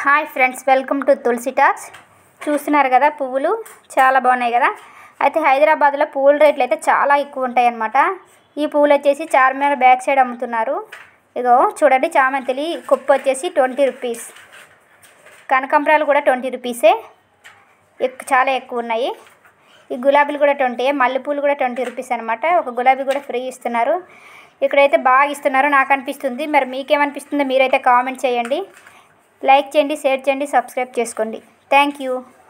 hi friends welcome to Tulasi talks చూస్తున్నారు కదా పువ్వులు చాలా బాగున్నాయి కదా అయితే హైదరాబాద్లో పువ్వుల రేట్లు అయితే చాలా ఎక్కువ ఉంటాయి అన్నమాట ఈ పువ్వులు వచ్చేసి చార్మినార్ బ్యాక్ సైడ్ అమ్ముతున్నారు ఇగో చూడండి చామంతిలి కుప్ప వచ్చేసి ట్వంటీ రూపీస్ కనకాంబరాలు కూడా ట్వంటీ రూపీసే ఎక్ చాలా ఎక్కువ ఉన్నాయి ఈ గులాబీలు కూడా ట్వంటీ మల్లెపూలు కూడా ట్వంటీ రూపీస్ అనమాట ఒక గులాబీ కూడా ఫ్రీ ఇస్తున్నారు ఇక్కడైతే బాగా ఇస్తున్నారు నాకు అనిపిస్తుంది మరి మీకేమనిపిస్తుందో మీరైతే కామెంట్ చేయండి లైక్ చేయండి షేర్ చేయండి సబ్స్క్రైబ్ చేసుకోండి థ్యాంక్ యూ